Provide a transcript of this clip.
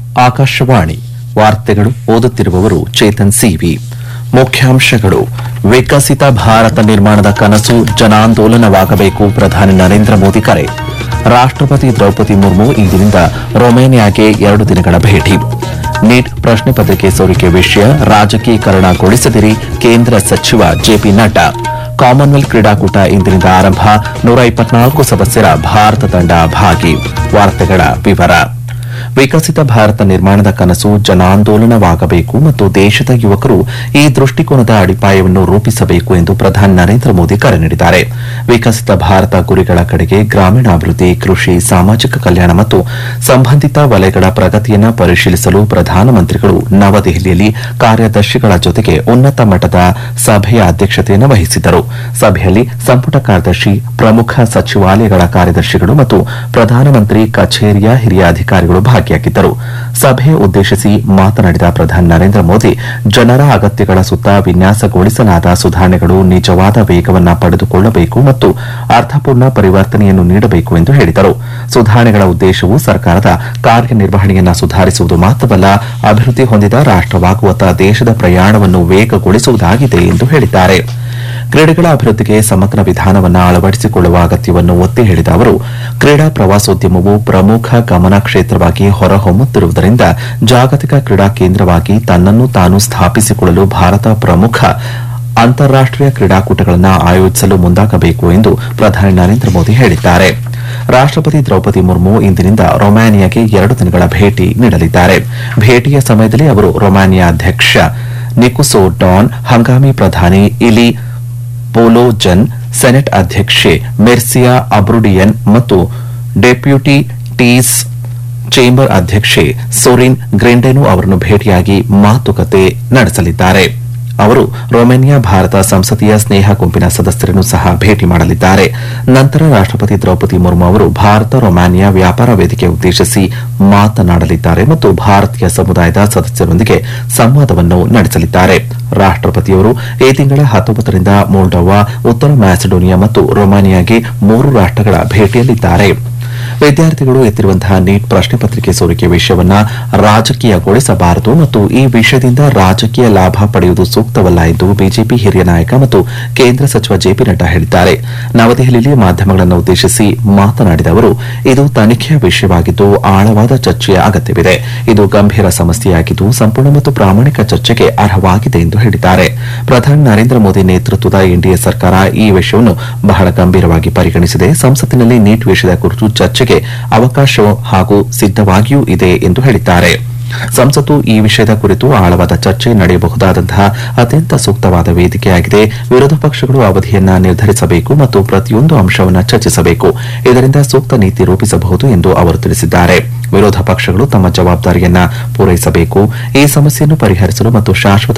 ಆಕಾಶವಾಣಿ ವಾರ್ತೆಗಳು ಓದುತ್ತಿರುವವರು ಚೇತನ್ ಸಿವಿ ಮುಖ್ಯಾಂಶಗಳು ವಿಕಸಿತ ಭಾರತ ನಿರ್ಮಾಣದ ಕನಸು ಜನಾಂದೋಲನವಾಗಬೇಕು ಪ್ರಧಾನಿ ನರೇಂದ್ರ ಮೋದಿ ಕರೆ ರಾಷ್ಟ್ರಪತಿ ದ್ರೌಪದಿ ಮುರ್ಮು ಇಂದಿನಿಂದ ರೊಮೇನಿಯಾಗೆ ಎರಡು ದಿನಗಳ ಭೇಟಿ ನೀಟ್ ಪ್ರಶ್ನೆ ಪತ್ರಿಕೆ ಸೋರಿಕೆ ವಿಷಯ ರಾಜಕೀಕರಣಗೊಳಿಸದಿರಿ ಕೇಂದ್ರ ಸಚಿವ ಜೆಪಿ ನಡ್ಡಾ ಕಾಮನ್ವೆಲ್ತ್ ಕ್ರೀಡಾಕೂಟ ಇಂದಿನಿಂದ ಆರಂಭ ನೂರ ಇಪ್ಪತ್ನಾಲ್ಕು ಸದಸ್ಯರ ಭಾರತ ತಂಡ ಭಾಗಿ ವಾರ್ತೆಗಳ ವಿವರ ವಿಕಸಿತ ಭಾರತ ನಿರ್ಮಾಣದ ಕನಸು ಜನಾಂದೋಲನವಾಗಬೇಕು ಮತ್ತು ದೇಶದ ಯುವಕರು ಈ ದೃಷ್ಟಿಕೋನದ ಅಡಿಪಾಯವನ್ನು ರೂಪಿಸಬೇಕು ಎಂದು ಪ್ರಧಾನಿ ನರೇಂದ್ರ ಮೋದಿ ಕರೆ ನೀಡಿದ್ದಾರೆ ವಿಕಸಿತ ಭಾರತ ಗುರಿಗಳ ಕಡೆಗೆ ಗ್ರಾಮೀಣಾಭಿವೃದ್ಧಿ ಕೃಷಿ ಸಾಮಾಜಿಕ ಕಲ್ಯಾಣ ಮತ್ತು ಸಂಬಂಧಿತ ವಲಯಗಳ ಪ್ರಗತಿಯನ್ನು ಪರಿಶೀಲಿಸಲು ಪ್ರಧಾನಮಂತ್ರಿಗಳು ನವದೆಹಲಿಯಲ್ಲಿ ಕಾರ್ಯದರ್ಶಿಗಳ ಜೊತೆಗೆ ಉನ್ನತ ಮಟ್ಟದ ಸಭೆಯ ಅಧ್ಯಕ್ಷತೆಯನ್ನು ವಹಿಸಿದ್ದರು ಸಭೆಯಲ್ಲಿ ಸಂಪುಟ ಕಾರ್ಯದರ್ಶಿ ಪ್ರಮುಖ ಸಚಿವಾಲಯಗಳ ಕಾರ್ಯದರ್ಶಿಗಳು ಮತ್ತು ಪ್ರಧಾನಮಂತ್ರಿ ಕಚೇರಿಯ ಹಿರಿಯ ಅಧಿಕಾರಿಗಳು ಭಾಗಿಯಾಗಿದ್ದರು ಸಭೆ ಉದ್ದೇಶಿಸಿ ಮಾತನಾಡಿದ ಪ್ರಧಾನಿ ನರೇಂದ್ರ ಮೋದಿ ಜನರ ಅಗತ್ಯಗಳ ಸುತ್ತ ವಿನ್ಯಾಸಗೊಳಿಸಲಾದ ಸುಧಾರಣೆಗಳು ನಿಜವಾದ ವೇಗವನ್ನು ಪಡೆದುಕೊಳ್ಳಬೇಕು ಮತ್ತು ಅರ್ಥಪೂರ್ಣ ಪರಿವರ್ತನೆಯನ್ನು ನೀಡಬೇಕು ಎಂದು ಹೇಳಿದರು ಸುಧಾರಣೆಗಳ ಉದ್ದೇಶವು ಸರ್ಕಾರದ ಕಾರ್ಯನಿರ್ವಹಣೆಯನ್ನು ಸುಧಾರಿಸುವುದು ಮಾತ್ರವಲ್ಲ ಅಭಿವೃದ್ಧಿ ಹೊಂದಿದ ರಾಷ್ಟವಾಗುವತ್ತ ದೇಶದ ಪ್ರಯಾಣವನ್ನು ವೇಗಗೊಳಿಸುವುದಾಗಿದೆ ಎಂದು ಹೇಳಿದ್ದಾರೆ ಕ್ರೀಡೆಗಳ ಅಭಿವೃದ್ಧಿಗೆ ಸಮಗ್ರ ವಿಧಾನವನ್ನು ಅಳವಡಿಸಿಕೊಳ್ಳುವ ಅಗತ್ಯವನ್ನು ಒತ್ತಿ ಹೇಳಿದ ಅವರು ಕ್ರೀಡಾ ಪ್ರವಾಸೋದ್ಯಮವು ಪ್ರಮುಖ ಗಮನ ಕ್ಷೇತ್ರವಾಗಿ ಹೊರಹೊಮ್ಮುತ್ತಿರುವುದರಿಂದ ಜಾಗತಿಕ ಕ್ರೀಡಾ ಕೇಂದ್ರವಾಗಿ ತನ್ನನ್ನು ತಾನು ಸ್ಥಾಪಿಸಿಕೊಳ್ಳಲು ಭಾರತ ಪ್ರಮುಖ ಅಂತಾರಾಷ್ಟೀಯ ಕ್ರೀಡಾಕೂಟಗಳನ್ನು ಆಯೋಜಿಸಲು ಮುಂದಾಗಬೇಕು ಎಂದು ಪ್ರಧಾನಿ ನರೇಂದ್ರ ಮೋದಿ ಹೇಳಿದ್ದಾರೆ ರಾಷ್ಟಪತಿ ದ್ರೌಪದಿ ಮುರ್ಮು ಇಂದಿನಿಂದ ರೊಮಾನಿಯಾಗೆ ಎರಡು ದಿನಗಳ ಭೇಟಿ ನೀಡಲಿದ್ದಾರೆ ಭೇಟಿಯ ಸಮಯದಲ್ಲಿ ಅವರು ರೊಮಾನಿಯಾ ಅಧ್ಯಕ್ಷ ನಿಕುಸೋ ಡಾನ್ ಹಂಗಾಮಿ ಪ್ರಧಾನಿ ಇಲಿ ಪೋಲೋಜನ್ ಸೆನೆಟ್ ಅಧ್ಯಕ್ಷೆ ಮೆರ್ಸಿಯಾ ಅಬ್ರುಡಿಯನ್ ಮತ್ತು ಡೆಪ್ಯೂಟಿ ಟೀಸ್ ಚೇಂಬರ್ ಅಧ್ಯಕ್ಷೆ ಸೊರಿನ್ ಗ್ರೆಂಡೆನು ಅವರನ್ನು ಭೇಟಿಯಾಗಿ ಮಾತುಕತೆ ನಡೆಸಲಿದ್ದಾರೆ ಅವರು ರೊಮೇನಿಯಾ ಭಾರತ ಸಂಸದೀಯ ಸ್ನೇಹ ಗುಂಪಿನ ಸದಸ್ಯರನ್ನು ಸಹ ಭೇಟಿ ಮಾಡಲಿದ್ದಾರೆ ನಂತರ ರಾಷ್ಟಪತಿ ದ್ರೌಪದಿ ಮುರ್ಮು ಅವರು ಭಾರತ ರೊಮಾನಿಯಾ ವ್ಯಾಪಾರ ವೇದಿಕೆ ಉದ್ದೇಶಿಸಿ ಮಾತನಾಡಲಿದ್ದಾರೆ ಮತ್ತು ಭಾರತೀಯ ಸಮುದಾಯದ ಸದಸ್ಯರೊಂದಿಗೆ ಸಂವಾದವನ್ನು ನಡೆಸಲಿದ್ದಾರೆ ರಾಷ್ಟಪತಿಯವರು ಈ ತಿಂಗಳ ಹತ್ತೊಂಬತ್ತರಿಂದ ಮೋಲ್ಡೋವಾ ಉತ್ತರ ಮ್ಯಾಸಿಡೋನಿಯಾ ಮತ್ತು ರೊಮಾನಿಯಾಗೆ ಮೂರು ರಾಷ್ಟಗಳ ಭೇಟಿಯಲ್ಲಿದ್ದಾರೆ ವಿದ್ಯಾರ್ಥಿಗಳು ಎತ್ತಿರುವಂತಹ ನೀಟ್ ಪ್ರಶ್ನೆ ಪತ್ರಿಕೆ ಸೋರಿಕೆ ವಿಷಯವನ್ನ ರಾಜಕೀಯಗೊಳಿಸಬಾರದು ಮತ್ತು ಈ ವಿಷಯದಿಂದ ರಾಜಕೀಯ ಲಾಭ ಪಡೆಯುವುದು ಸೂಕ್ತವಲ್ಲ ಎಂದು ಬಿಜೆಪಿ ಹಿರಿಯ ನಾಯಕ ಮತ್ತು ಕೇಂದ್ರ ಸಚಿವ ಜೆಪಿ ನಡ್ಡಾ ಹೇಳಿದ್ದಾರೆ ನವದೆಹಲಿಯಲ್ಲಿ ಮಾಧ್ಯಮಗಳನ್ನು ಉದ್ದೇಶಿಸಿ ಮಾತನಾಡಿದ ಅವರು ಇದು ತನಿಖೆಯ ವಿಷಯವಾಗಿದ್ದು ಆಳವಾದ ಚರ್ಚೆಯ ಅಗತ್ಯವಿದೆ ಇದು ಗಂಭೀರ ಸಮಸ್ಯೆಯಾಗಿದ್ದು ಸಂಪೂರ್ಣ ಮತ್ತು ಪ್ರಾಮಾಣಿಕ ಚರ್ಚೆಗೆ ಅರ್ಹವಾಗಿದೆ ಎಂದು ಹೇಳಿದ್ದಾರೆ ಪ್ರಧಾನಿ ನರೇಂದ್ರ ಮೋದಿ ನೇತೃತ್ವದ ಎನ್ಡಿಎ ಸರ್ಕಾರ ಈ ವಿಷಯವನ್ನು ಬಹಳ ಗಂಭೀರವಾಗಿ ಪರಿಗಣಿಸಿದೆ ಸಂಸತ್ತಿನಲ್ಲಿ ನೀಟ್ ವಿಷಯದ ಕುರಿತು ಚರ್ಚೆಗೆ ಅವಕಾಶ ಹಾಗೂ ಸಿದ್ದವಾಗಿಯೂ ಇದೆ ಎಂದು ಹೇಳಿದ್ದಾರೆ ಸಂಸತ್ತು ಈ ವಿಷಯದ ಕುರಿತು ಆಳವಾದ ಚರ್ಚೆ ನಡೆಯಬಹುದಾದಂತಹ ಅತ್ಯಂತ ಸೂಕ್ತವಾದ ವೇದಿಕೆಯಾಗಿದೆ ವಿರೋಧ ಪಕ್ಷಗಳು ಅವಧಿಯನ್ನ ನಿರ್ಧರಿಸಬೇಕು ಮತ್ತು ಪ್ರತಿಯೊಂದು ಅಂಶವನ್ನು ಚರ್ಚಿಸಬೇಕು ಇದರಿಂದ ಸೂಕ್ತ ನೀತಿ ರೂಪಿಸಬಹುದು ಎಂದು ಅವರು ತಿಳಿಸಿದ್ದಾರೆ ವಿರೋಧ ಪಕ್ಷಗಳು ತಮ್ಮ ಜವಾಬ್ದಾರಿಯನ್ನ ಪೂರೈಸಬೇಕು ಈ ಸಮಸ್ಯೆಯನ್ನು ಪರಿಹರಿಸಲು ಮತ್ತು ಶಾಶ್ವತ